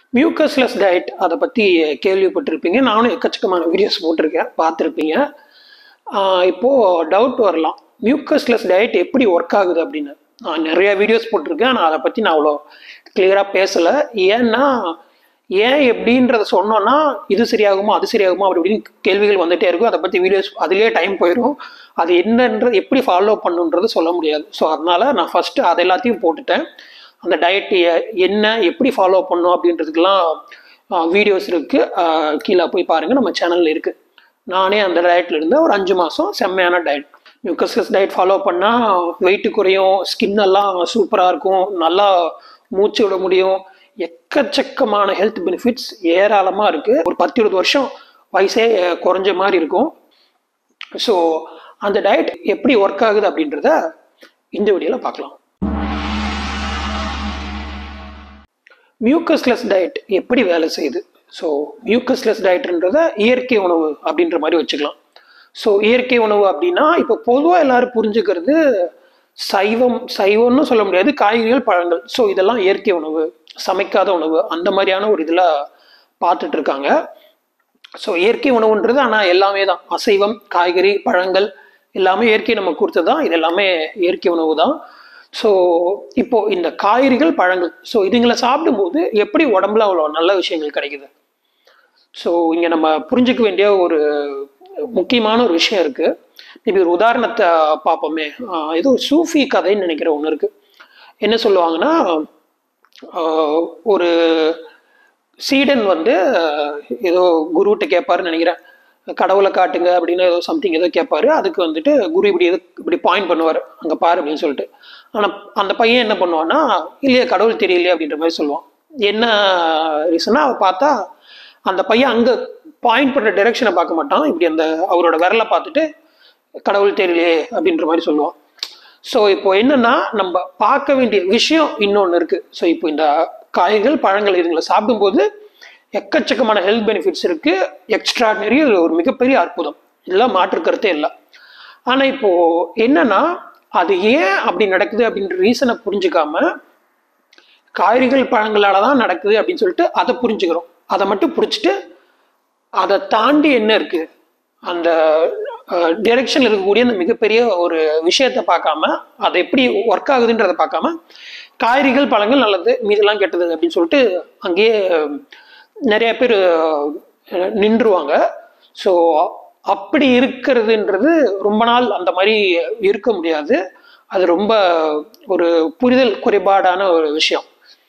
Mucusless diet அதை பற்றி கேள்விப்பட்டிருப்பீங்க நானும் எக்கச்சக்கமான வீடியோஸ் போட்டிருக்கேன் பார்த்துருப்பீங்க ஆஹ் இப்போ டவுட் வரலாம் மியூக்கஸ்லெஸ் டயட் எப்படி ஒர்க் ஆகுது அப்படின்னு நான் நிறைய வீடியோஸ் போட்டிருக்கேன் ஆனால் அதை பற்றி நான் அவ்வளோ கிளியராக பேசலை ஏன்னா ஏன் எப்படின்றத சொன்னோன்னா இது சரியாகுமா அது சரியாகுமா அப்படி இப்படின்னு கேள்விகள் வந்துட்டே இருக்கும் அதை பற்றி வீடியோஸ் அதுலேயே டைம் போயிடும் அது என்னன்றது எப்படி ஃபாலோ பண்ணுன்றது சொல்ல முடியாது ஸோ அதனால நான் ஃபஸ்ட்டு அது எல்லாத்தையும் போட்டுட்டேன் அந்த டயட் என்ன எப்படி ஃபாலோ பண்ணும் அப்படின்றதுக்கெல்லாம் வீடியோஸ் இருக்குது கீழே போய் பாருங்கள் நம்ம சேனலில் இருக்குது நானே அந்த டயட்ல இருந்தேன் ஒரு அஞ்சு மாதம் செம்மையான டயட் நியூக்கஸ்லஸ் டயட் ஃபாலோ பண்ணால் வெயிட் குறையும் ஸ்கின் எல்லாம் சூப்பராக இருக்கும் நல்லா மூச்சு விட முடியும் எக்கச்சக்கமான ஹெல்த் பெனிஃபிட்ஸ் ஏராளமாக இருக்குது ஒரு பத்து இருபது வருஷம் வயசே அஹ், குறைஞ்ச மாதிரி இருக்கும் ஸோ அந்த டயட் எப்படி ஒர்க் ஆகுது அப்படின்றத இந்த வீடியோவில் பார்க்கலாம் மியூக்கஸ்லெஸ் டயட் எப்படி வேலை செய்யுது ஸோ மியூக்கஸ்லெஸ் டயட்ன்றத இயற்கை உணவு அப்படின்ற மாதிரி வச்சுக்கலாம் ஸோ இயற்கை உணவு அப்படின்னா இப்போ பொதுவாக எல்லாரும் புரிஞ்சுக்கிறது சைவம் சைவம்னு சொல்ல முடியாது காய்கறிகள் பழங்கள் ஸோ இதெல்லாம் இயற்கை உணவு சமைக்காத உணவு அந்த மாதிரியான ஒரு இதில் பார்த்துட்டு இருக்காங்க ஸோ இயற்கை உணவுன்றது ஆனால் எல்லாமே தான் அசைவம் காய்கறி பழங்கள் எல்லாமே இயற்கை நமக்கு கொடுத்தது தான் இது எல்லாமே இயற்கை உணவு தான் ஸோ இப்போ இந்த காய்கறிகள் பழங்கள் ஸோ இதுங்களை சாப்பிடும்போது எப்படி உடம்புல அவ்வளோ நல்ல விஷயங்கள் கிடைக்குது ஸோ இங்கே நம்ம புரிஞ்சுக்க வேண்டிய ஒரு முக்கியமான ஒரு விஷயம் இருக்கு இப்போ ஒரு உதாரணத்தை பார்ப்போமே ஆஹ் ஏதோ ஒரு சூஃபி கதைன்னு நினைக்கிற ஒன்று இருக்கு என்ன சொல்லுவாங்கன்னா ஆஹ் ஒரு சீடன் வந்து ஆஹ் ஏதோ குருகிட்ட கேட்பாருன்னு நினைக்கிறேன் கடவுளை காட்டுங்க அப்படின்னு ஏதோ சம்திங் ஏதோ கேட்பாரு அதுக்கு வந்துட்டு குரு இப்படி எது இப்படி பாயிண்ட் பண்ணுவார் அங்கே பாரு அப்படின்னு சொல்லிட்டு ஆனால் அந்த பையன் என்ன பண்ணுவான்னா இல்லையே கடவுள் தெரியலையே அப்படின்ற மாதிரி சொல்லுவான் என்ன ரீசனா பார்த்தா அந்த பையன் அங்கே பாயிண்ட் பண்ணுற டைரக்ஷனை பார்க்க மாட்டான் இப்படி அந்த அவரோட விரலை பார்த்துட்டு கடவுள் தெரியலையே அப்படின்ற மாதிரி சொல்லுவான் ஸோ இப்போ என்னன்னா நம்ம பார்க்க வேண்டிய விஷயம் இன்னொன்று இருக்கு ஸோ இப்போ இந்த காய்கள் பழங்கள் இதுங்களை சாப்பிடும்போது எக்கச்சக்கமான ஹெல்த் பெனிஃபிட்ஸ் இருக்கு எக்ஸ்ட்ராடினரி ஒரு மிகப்பெரிய அற்புதம் இதெல்லாம் மாற்று கருத்தே இல்லை ஆனால் இப்போ என்னன்னா அது ஏன் அப்படி நடக்குது அப்படின்ற ரீசனை புரிஞ்சுக்காம காய்கறிகள் பழங்களால தான் நடக்குது அப்படின்னு சொல்லிட்டு அதை புரிஞ்சுக்கிறோம் அதை மட்டும் புடிச்சிட்டு அதை தாண்டி என்ன இருக்கு அந்த டைரக்ஷன்ல இருக்கக்கூடிய அந்த மிகப்பெரிய ஒரு விஷயத்தை பார்க்காம அது எப்படி ஒர்க் ஆகுதுன்றதை பார்க்காம காய்கறிகள் பழங்கள் நல்லது மீதெல்லாம் கெட்டது அப்படின்னு சொல்லிட்டு அங்கேயே நிறைய பேர் அஹ், நின்றுவாங்க ஸோ அப்படி இருக்கிறதுன்றது ரொம்ப நாள் அந்த மாதிரி இருக்க முடியாது அது ரொம்ப ஒரு புரிதல் குறைபாடான ஒரு விஷயம்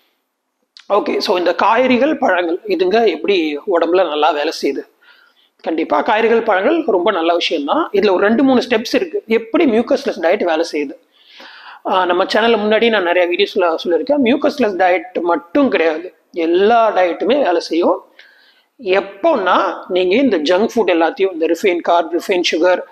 ஓகே ஸோ இந்த காய்கறிகள் பழங்கள் இதுங்க எப்படி உடம்புல நல்லா வேலை செய்யுது கண்டிப்பாக காய்கறிகள் பழங்கள் ரொம்ப நல்ல விஷயம்தான் இதில் ஒரு ரெண்டு மூணு ஸ்டெப்ஸ் இருக்குது எப்படி மியூக்கஸ்லெஸ் டயட் வேலை செய்யுது ஆஹ் நம்ம சேனலில் முன்னாடி நான் நிறைய வீடியோஸில் சொல்லியிருக்கேன் மியூக்கஸ்லெஸ் டயட் மட்டும் கிடையாது எல்லா டயட்டுமே வேலை செய்யும் எப்போன்னா நீங்கள் இந்த ஜங்க் ஃபுட் எல்லாத்தையும் இந்த refine carb refine sugar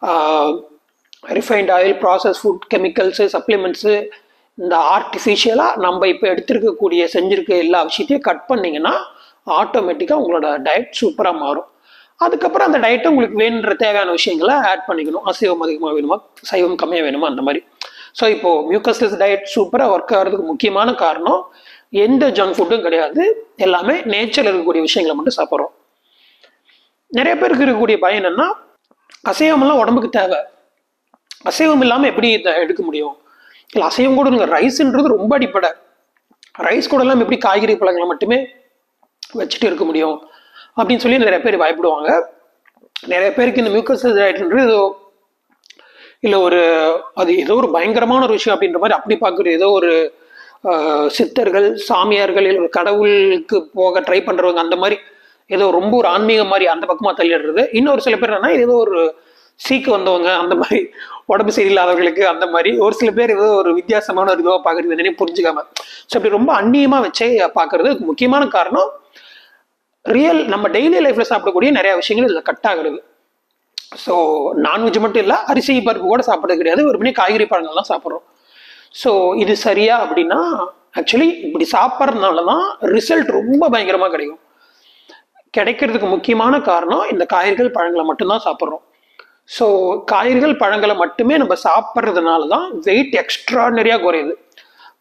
refined oil process food chemicals supplements இந்த ஆர்டிஃபிஷியலாக நம்ம இப்போ எடுத்திருக்கக்கூடிய செஞ்சிருக்க எல்லா விஷயத்தையும் கட் பண்ணிங்கன்னா ஆட்டோமேட்டிக்காக உங்களோட டயட் சூப்பராக மாறும் அதுக்கப்புறம் அந்த டயட்டை உங்களுக்கு வேணுன்ற தேவையான விஷயங்களை ஆட் பண்ணிக்கணும் அசைவம் அதிகமாக வேணுமா சைவம் கம்மியாக வேணுமா அந்த மாதிரி ஸோ இப்போ மியூக்கஸ்லெஸ் டயட் சூப்பராக ஒர்க் ஆகிறதுக்கு முக்கியமான காரணம் எந்த ஜங்க் ஃபுட்டும் கிடையாது எல்லாமே நேச்சரில் இருக்கக்கூடிய விஷயங்களை மட்டும் சாப்பிட்றோம் நிறைய பேருக்கு இருக்கக்கூடிய பயம் என்னன்னா அசைவமெல்லாம் உடம்புக்கு தேவை அசைவம் இல்லாமல் எப்படி இதை எடுக்க முடியும் இல்லை அசைவம் கூட இல்லை ரைஸ்ன்றது ரொம்ப அடிப்படை ரைஸ் கூட எல்லாம் எப்படி காய்கறி பழங்களை மட்டுமே வச்சுட்டு இருக்க முடியும் அப்படின்னு சொல்லி நிறைய பேர் பயப்படுவாங்க நிறைய பேருக்கு இந்த மியூக்கஸ் டயட்ன்றது ஏதோ இல்லை ஒரு அது ஏதோ ஒரு பயங்கரமான ஒரு விஷயம் அப்படின்ற மாதிரி அப்படி பார்க்குற ஏதோ ஒரு ஆஹ், சித்தர்கள் சாமியார்கள் இல்லை ஒரு கடவுளுக்கு போக ட்ரை பண்ணுறவங்க அந்த மாதிரி ஏதோ ரொம்ப ஒரு ஆன்மீகம் மாதிரி அந்த பக்கமாக தள்ளிடுறது இன்னொரு சில பேர் என்னன்னா ஏதோ ஒரு சீக்கு வந்தவங்க அந்த மாதிரி உடம்பு சரியில்லாதவர்களுக்கு அந்த மாதிரி ஒரு சில பேர் ஏதோ ஒரு வித்தியாசமான ஒரு இதுவாக பார்க்குறது என்னன்னு புரிஞ்சுக்காம ஸோ அப்படி ரொம்ப அந்நியமாக வச்சே பார்க்கறது அதுக்கு முக்கியமான காரணம் ரியல் நம்ம டெய்லி லைஃப்ல சாப்பிடக்கூடிய நிறைய விஷயங்கள் இதில் கட் ஆகுறது ஸோ நான்வெஜ் மட்டும் இல்லை அரிசி பருப்பு கூட சாப்பிட்றது கிடையாது வெறுமனே காய்கறி பழங்கள்லாம் சாப்பிட்றோம் ஸோ இது சரியா அப்படின்னா ஆக்சுவலி இப்படி சாப்பிட்றதுனால தான் ரிசல்ட் ரொம்ப பயங்கரமாக கிடைக்கும் கிடைக்கிறதுக்கு முக்கியமான காரணம் இந்த காய்கறிகள் பழங்களை மட்டும்தான் சாப்பிட்றோம் ஸோ காய்கறிகள் பழங்களை மட்டுமே நம்ம சாப்பிட்றதுனால தான் வெயிட் எக்ஸ்ட்ராடனரியாக குறையுது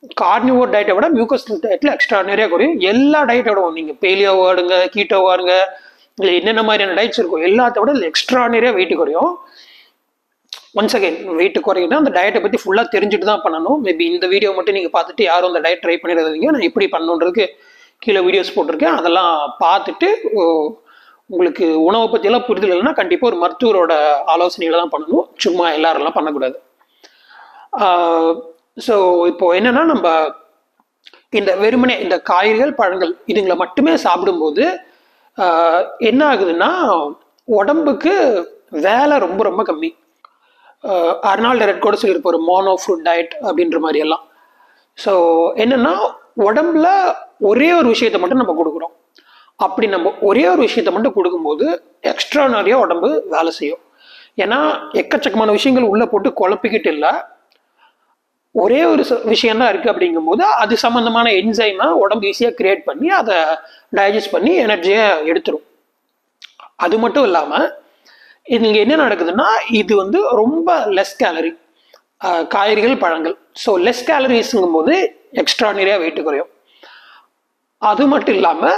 கார்னிவோர் டயட்டை விட மியூக்கஸ் டயட்டில் எக்ஸ்ட்ரா நிறைய குறையும் எல்லா டயட்டோட நீங்கள் பேலியோ வாடுங்க கீட்டோ வாடுங்க இல்லை என்னென்ன மாதிரியான டயட்ஸ் இருக்கும் எல்லாத்த விட எக்ஸ்ட்ரா நிறைய வெயிட் குறையும் ஒன்ஸ் அகைன் வெயிட் குறையுதுன்னா அந்த டயட்டை பற்றி ஃபுல்லாக தெரிஞ்சுட்டு தான் பண்ணணும் மேபி இந்த வீடியோ மட்டும் நீங்கள் பார்த்துட்டு யாரும் அந்த டயட் ட்ரை பண்ணிடாதீங்க நான் எப்படி பண்ணணுன்றதுக்கு கீழே வீடியோஸ் போட்டிருக்கேன் அதெல்லாம் பார்த்துட்டு ஓ, உங்களுக்கு உணவை பற்றியெல்லாம் புரிதல் இல்லைன்னா கண்டிப்பாக ஒரு மருத்துவரோட ஆலோசனையில தான் பண்ணணும் சும்மா எல்லாரெல்லாம் பண்ணக்கூடாது ஸோ இப்போ என்னன்னா நம்ம இந்த வெறுமனே இந்த காய்கறிகள் பழங்கள் இதுங்களை மட்டுமே சாப்பிடும்போது ஆஹ், என்ன ஆகுதுன்னா உடம்புக்கு வேலை ரொம்ப ரொம்ப கம்மி அர்னால் ரெட் கூட சொல்லியிருப்பாரு மோனோ ஃப்ரூட் டயட் அப்படின்ற மாதிரி எல்லாம் ஸோ என்னன்னா உடம்புல ஒரே ஒரு விஷயத்தை மட்டும் நம்ம கொடுக்குறோம் அப்படி நம்ம ஒரே ஒரு விஷயத்தை மட்டும் கொடுக்கும்போது எக்ஸ்ட்ரா நிறைய உடம்பு வேலை செய்யும் ஏன்னா எக்கச்சக்கமான விஷயங்கள் உள்ள போட்டு குழப்பிக்கிட்டு இல்லை ஒரே ஒரு விஷயம் தான் இருக்கு அப்படிங்கும்போது அது சம்பந்தமான என்சைமை உடம்பு ஈஸியாக கிரியேட் பண்ணி அதை டைஜஸ்ட் பண்ணி எனர்ஜியை எடுத்துரும் அது மட்டும் இல்லாமல் இங்க என்ன நடக்குதுன்னா இது வந்து ரொம்ப லெஸ் கேலரி காய்கறிகள் பழங்கள் ஸோ லெஸ் கேலரிஸுங்கும் போது எக்ஸ்ட்ரா நிறைய வெயிட் குறையும் அது மட்டும் இல்லாமல்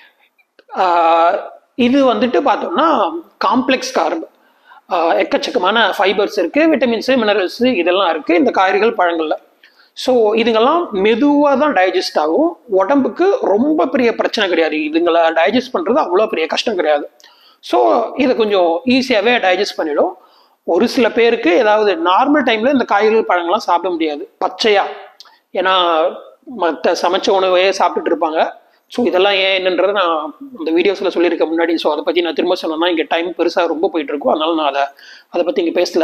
இது வந்துட்டு பார்த்தோம்னா காம்ப்ளெக்ஸ் கார்ப் எக்கச்சக்கமான ஃபைபர்ஸ் இருக்கு விட்டமின்ஸு மினரல்ஸு இதெல்லாம் இருக்கு இந்த காய்கறிகள் பழங்கள்ல ஸோ இதுங்கெல்லாம் மெதுவாக தான் டைஜஸ்ட் ஆகும் உடம்புக்கு ரொம்ப பெரிய பிரச்சனை கிடையாது இதுங்களை டைஜஸ்ட் பண்ணுறது அவ்வளோ பெரிய கஷ்டம் கிடையாது ஸோ இதை கொஞ்சம் ஈஸியாகவே டைஜஸ்ட் பண்ணிடும் ஒரு சில பேருக்கு ஏதாவது நார்மல் டைமில் இந்த காய்கறிகள் பழங்கள்லாம் சாப்பிட முடியாது பச்சையாக ஏன்னா மற்ற சமைச்ச உணவையே சாப்பிட்டுட்டு இருப்பாங்க ஸோ இதெல்லாம் ஏன் என்னன்றதை நான் இந்த வீடியோஸில் சொல்லியிருக்கேன் முன்னாடி ஸோ அதை பற்றி நான் திரும்ப சொன்னேன்னா இங்கே டைம் பெருசாக ரொம்ப போயிட்டு இருக்கும் அதனால நான் அதை அதை பற்றி இங்கே பேசல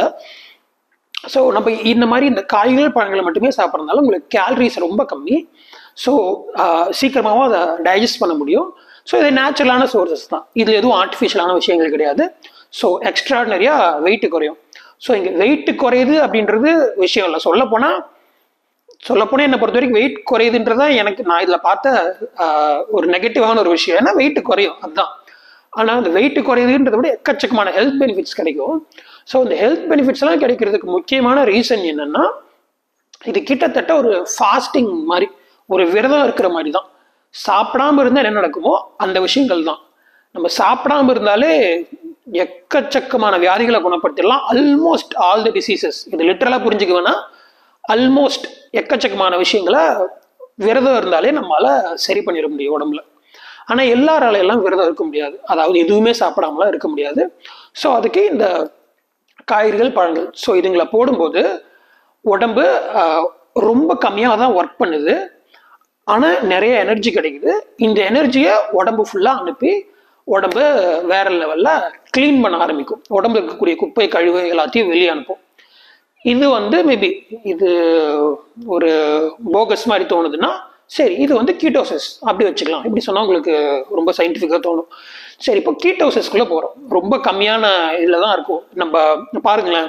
ஸோ நம்ம இந்த மாதிரி இந்த காய்கறிகள் பழங்களை மட்டுமே சாப்பிட்றதுனால உங்களுக்கு கேலரிஸ் ரொம்ப கம்மி ஸோ சீக்கிரமாகவும் அதை டைஜஸ்ட் பண்ண முடியும் ஸோ இது நேச்சுரலான சோர்சஸ் தான் இதில் எதுவும் ஆர்டிஃபிஷியலான விஷயங்கள் கிடையாது ஸோ எக்ஸ்ட்ரா நிறையா வெயிட் குறையும் ஸோ இங்கே வெயிட் குறையுது அப்படின்றது விஷயம் இல்லை சொல்லப்போனால் சொல்லப்போனால் என்னை பொறுத்த வரைக்கும் வெயிட் குறையுதுன்றதா எனக்கு நான் இதில் பார்த்த ஆஹ், ஒரு நெகட்டிவான ஒரு விஷயம் ஏன்னா வெயிட் குறையும் அதுதான் ஆனால் அந்த வெயிட் குறையுதுன்றதை விட எக்கச்சக்கமான ஹெல்த் பெனிஃபிட்ஸ் கிடைக்கும் ஸோ இந்த ஹெல்த் பெனிஃபிட்ஸ் எல்லாம் கிடைக்கிறதுக்கு முக்கியமான ரீசன் என்னன்னா இது கிட்டத்தட்ட ஒரு ஃபாஸ்டிங் மாதிரி ஒரு விரதம் இருக்கிற மாதிரி தான் சாப்பிடாம இருந்தால் என்ன நடக்குமோ அந்த விஷயங்கள் தான் நம்ம சாப்பிடாம இருந்தாலே எக்கச்சக்கமான வியாதிகளை குணப்படுத்திடலாம் ஆல்மோஸ்ட் ஆல் த டிசீசஸ் இது லிட்டரலாக புரிஞ்சுக்க வேணா ஆல்மோஸ்ட் எக்கச்சக்கமான விஷயங்களை விரதம் இருந்தாலே நம்மளால சரி பண்ணிட முடியும் உடம்புல ஆனால் எல்லாரால எல்லாம் விரதம் இருக்க முடியாது அதாவது எதுவுமே சாப்பிடாமலாம் இருக்க முடியாது ஸோ அதுக்கு இந்த காய்கறிகள் பழங்கள் ஸோ இதுங்களை போடும்போது உடம்பு ஆஹ், ரொம்ப கம்மியாக தான் ஒர்க் பண்ணுது ஆனால் நிறைய எனர்ஜி கிடைக்குது இந்த எனர்ஜியை உடம்பு ஃபுல்லாக அனுப்பி உடம்பு வேற லெவலில் க்ளீன் பண்ண ஆரம்பிக்கும் உடம்புல இருக்கக்கூடிய குப்பை கழிவு எல்லாத்தையும் வெளியே அனுப்பும் இது வந்து மேபி இது ஒரு போகஸ் மாதிரி தோணுதுன்னா சரி இது வந்து கீட்டோசிஸ் அப்படி வச்சுக்கலாம் இப்படி சொன்னால் உங்களுக்கு ரொம்ப சயின்டிஃபிக்காக தோணும் சரி இப்போ கீட்டோசிஸ்குள்ளே போகிறோம் ரொம்ப கம்மியான இதில் தான் இருக்கும் நம்ம பாருங்களேன்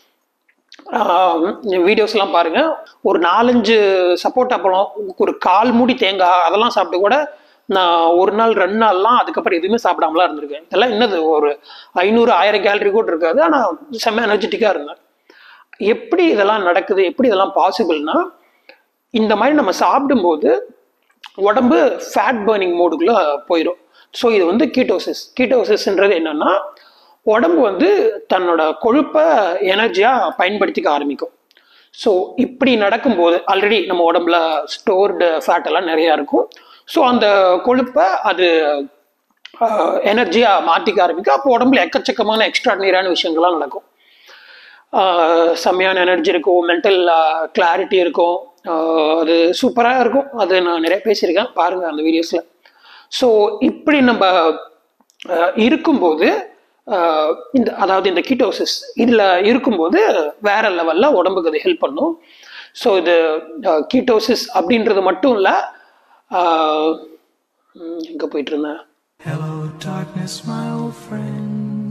வீடியோஸ்லாம் பாருங்க ஒரு நாலஞ்சு சப்போட்டா பழம் ஒரு கால் மூடி தேங்காய் அதெல்லாம் சாப்பிட்டு கூட நான் ஒரு நாள் ரெண்டு நாள்லாம் அதுக்கப்புறம் எதுவுமே சாப்பிடாமலாம் இருந்திருக்கேன் இதெல்லாம் என்னது ஒரு ஐநூறு ஆயிரம் கேலரி கூட இருக்காது ஆனால் செம்ம எனர்ஜெட்டிக்காக இருந்தேன் எப்படி இதெல்லாம் நடக்குது எப்படி இதெல்லாம் பாசிபிள்னா இந்த மாதிரி நம்ம சாப்பிடும்போது உடம்பு ஃபேட் பர்னிங் மோடுக்குள்ள போயிடும் ஸோ இது வந்து கீட்டோசிஸ் கீட்டோசிஸ்ன்றது என்னன்னா உடம்பு வந்து தன்னோட கொழுப்பை எனர்ஜியாக பயன்படுத்திக்க ஆரம்பிக்கும் ஸோ இப்படி நடக்கும்போது ஆல்ரெடி நம்ம உடம்புல ஸ்டோர்டு ஃபேட் எல்லாம் நிறையா இருக்கும் ஸோ அந்த கொழுப்பை அது எனர்ஜியாக மாற்றிக்க ஆரம்பிக்கும் அப்போ உடம்புல எக்கச்சக்கமான எக்ஸ்ட்ராடினரியான விஷயங்கள்லாம் நடக்கும் ஆஹ் செம்மையான எனர்ஜி இருக்கும் மென்டல் கிளாரிட்டி இருக்கும் ஆஹ் அது சூப்பராக இருக்கும் அது நான் நிறைய பேசியிருக்கேன் பாருங்கள் அந்த வீடியோஸில் ஸோ இப்படி நம்ம ஆஹ் இருக்கும்போது ஆஹ் இந்த அதாவது இந்த கீட்டோசிஸ் இதில் இருக்கும்போது வேற லெவலில் உடம்புக்கு அது ஹெல்ப் பண்ணும் ஸோ இது கீட்டோசிஸ் அப்படின்றது மட்டும் இல்லை எங்கே போயிட்டு இருந்தேன் Hello, darkness, my old friend.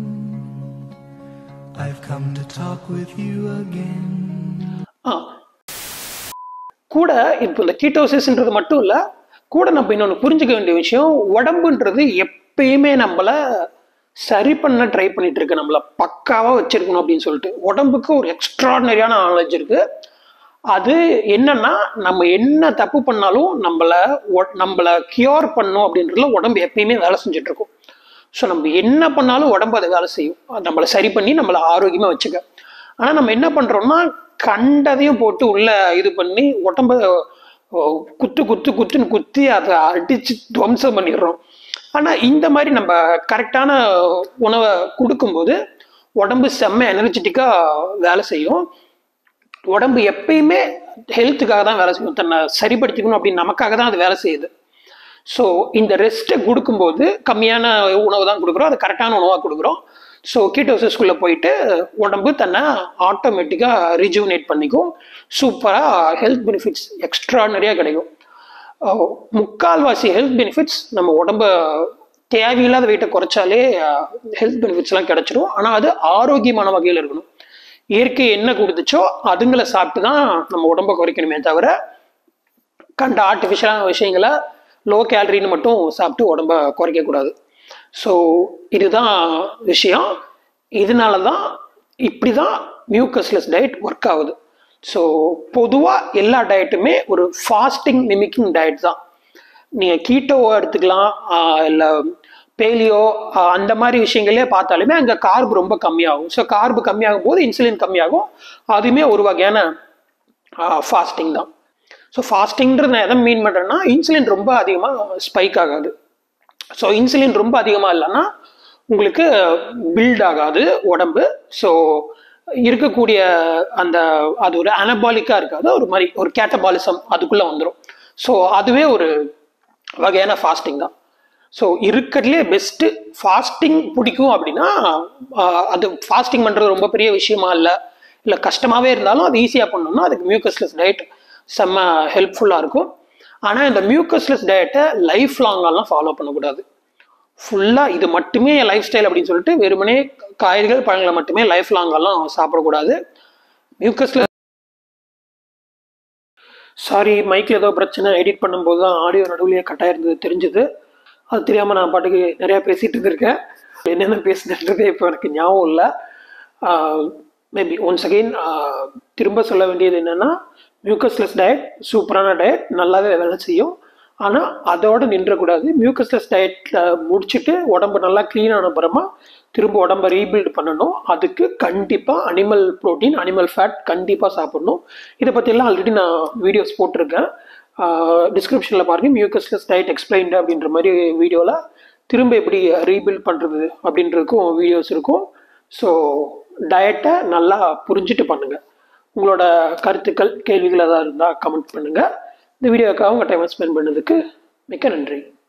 I've come to talk with you again. ஆ கூட இப்போ இந்த கீட்டோசிஸ்ன்றது மட்டும் இல்லை கூட நம்ம இன்னொன்று புரிஞ்சுக்க வேண்டிய விஷயம் உடம்புன்றது எப்பயுமே நம்மளை சரி பண்ண ட்ரை பண்ணிட்டு இருக்கு நம்மளை பக்காவாக வச்சிருக்கணும் அப்படின்னு சொல்லிட்டு உடம்புக்கு ஒரு எக்ஸ்ட்ராடனரியான நாலேஜ் இருக்கு அது என்னன்னா நம்ம என்ன தப்பு பண்ணாலும் நம்மள ஒ- நம்மள கியூர் பண்ணும் அப்படின்றதுல உடம்பு எப்பயுமே வேலை செஞ்சுட்டு இருக்கும் ஸோ நம்ம என்ன பண்ணாலும் உடம்பு அதை வேலை செய்யும் அது நம்மளை சரி பண்ணி நம்மளை ஆரோக்கியமா வச்சுக்க ஆனால் நம்ம என்ன பண்றோம்னா கண்டதையும் போட்டு உள்ள இது பண்ணி உடம்ப ஓ, குத்து குத்து குத்துன்னு குத்தி அதை அடிச்சு துவம்சம் பண்ணிடுறோம் ஆனால் இந்த மாதிரி நம்ம கரெக்டான உணவை கொடுக்கும்போது உடம்பு செம்ம எனர்ஜெட்டிக்காக வேலை செய்யும் உடம்பு எப்பயுமே ஹெல்த்துக்காக தான் வேலை செய்யும் தன்னை சரிப்படுத்திக்கணும் அப்படின்னு நமக்காக தான் அது வேலை செய்யுது ஸோ இந்த ரெஸ்ட்டை கொடுக்கும்போது கம்மியான உணவு தான் கொடுக்குறோம் அது கரெக்டான உணவாக கொடுக்குறோம் ஸோ கீட்டோசிஸ்குள்ளே போயிட்டு உடம்பு தன்னை ஆட்டோமேட்டிக்காக ரிஜுவனேட் பண்ணிக்கும் சூப்பராக ஹெல்த் பெனிஃபிட்ஸ் எக்ஸ்ட்ரானரியாக கிடைக்கும் அஹ் முக்கால்வாசி ஹெல்த் பெனிஃபிட்ஸ் நம்ம உடம்ப தேவையில்லாத வெயிட்டை குறைச்சாலே ஹெல்த் பெனிஃபிட்ஸ்லாம் கிடைச்சிடும் ஆனால் அது ஆரோக்கியமான வகையில் இருக்கணும் இயற்கை என்ன கொடுத்துச்சோ அதுங்களை சாப்பிட்டு தான் நம்ம உடம்ப குறைக்கணுமே தவிர கண்ட ஆர்டிஃபிஷியலான விஷயங்களை லோ கேலரின்னு மட்டும் சாப்பிட்டு உடம்ப குறைக்கக்கூடாது ஸோ இதுதான் விஷயம் இதனால தான் இப்படி தான் மியூக்கஸ்லெஸ் டயட் ஒர்க் ஆகுது ஸோ பொதுவாக எல்லா டயட்டுமே ஒரு ஃபாஸ்டிங் மிமிக்கிங் டயட் தான் நீங்கள் கீட்டோவோ எடுத்துக்கலாம் இல்லை பேலியோ அந்த மாதிரி விஷயங்களே பார்த்தாலுமே அங்கே கார்பு ரொம்ப கம்மியாகும் ஸோ கார்பு கம்மியாகும் போது இன்சுலின் கம்மியாகும் அதுவுமே ஒரு வகையான ஃபாஸ்டிங் தான் ஸோ ஃபாஸ்டிங்கிறது நான் எதை மீன் பண்ணுறேன்னா இன்சுலின் ரொம்ப அதிகமாக ஸ்பைக் ஆகாது ஸோ இன்சுலின் ரொம்ப அதிகமாக இல்லைன்னா உங்களுக்கு பில்ட் ஆகாது உடம்பு ஸோ இருக்கக்கூடிய அந்த அது ஒரு அனபாலிக்காக இருக்காது ஒரு மாதிரி ஒரு கேட்டபாலிசம் அதுக்குள்ளே வந்துடும் ஸோ அதுவே ஒரு வகையான ஃபாஸ்டிங் தான் ஸோ இருக்கிறதுலே பெஸ்ட்டு ஃபாஸ்டிங் பிடிக்கும் அப்படின்னா ஆஹ், அது ஃபாஸ்டிங் பண்ணுறது ரொம்ப பெரிய விஷயமா இல்லை இல்லை கஷ்டமாகவே இருந்தாலும் அது ஈஸியாக பண்ணணும்னா அதுக்கு மியூக்கஸ்லெஸ் டயட் செம்ம ஹெல்ப்ஃபுல்லாக இருக்கும் ஆனால் இந்த மியூக்கஸ்லெஸ் டயட்டை லைஃப் லாங்கெல்லாம் ஃபாலோ பண்ணக்கூடாது ஃபுல்லாக இது மட்டுமே என் லைஃப் ஸ்டைல் அப்படின்னு சொல்லிட்டு வெறுமனே காய்கறிகள் பழங்களை மட்டுமே லைஃப் லாங்கெல்லாம் சாப்பிடக்கூடாது மியூக்கஸ்ல சாரி மைக்கில் ஏதோ பிரச்சனை எடிட் பண்ணும்போது தான் ஆடியோ நடுவுலயே கட் ஆயிருந்தது தெரிஞ்சது அது தெரியாமல் நான் பாட்டுக்கு நிறையா பேசிட்டு இருந்திருக்கேன் என்னென்ன பேசுனதுன்றதே இப்போ எனக்கு ஞாபகம் இல்லை மேபி ஒன்ஸ் அகெயின் திரும்ப சொல்ல வேண்டியது என்னென்னா மியூக்கஸ்லெஸ் டயட் சூப்பரான டயட் நல்லாவே வேலை செய்யும் ஆனால் அதோட நின்றக்கூடாது மியூக்கஸ்லெஸ் டயட்டில் முடிச்சுட்டு உடம்பு நல்லா க்ளீன் ஆன அப்புறமா திரும்ப உடம்ப ரீபில்ட் பண்ணணும் அதுக்கு கண்டிப்பாக அனிமல் ப்ரோட்டீன் அனிமல் ஃபேட் கண்டிப்பாக சாப்பிடணும் இதை பற்றியெல்லாம் ஆல்ரெடி நான் வீடியோஸ் போட்டிருக்கேன் டிஸ்கிரிப்ஷனில் பாருங்க மியூக்கஸ்லெஸ் டயட் எக்ஸ்பிளைன்டு அப்படின்ற மாதிரி வீடியோவில் திரும்ப எப்படி ரீபில்ட் பண்ணுறது அப்படின்றதுக்கும் வீடியோஸ் இருக்கும் ஸோ டயட்டை நல்லா புரிஞ்சுட்டு பண்ணுங்கள் உங்களோட கருத்துக்கள் கேள்விகள் ஏதாவது இருந்தால் கமெண்ட் பண்ணுங்கள் இந்த வீடியோக்காக உங்கள் டைமை ஸ்பெண்ட் பண்ணதுக்கு மிக்க நன்றி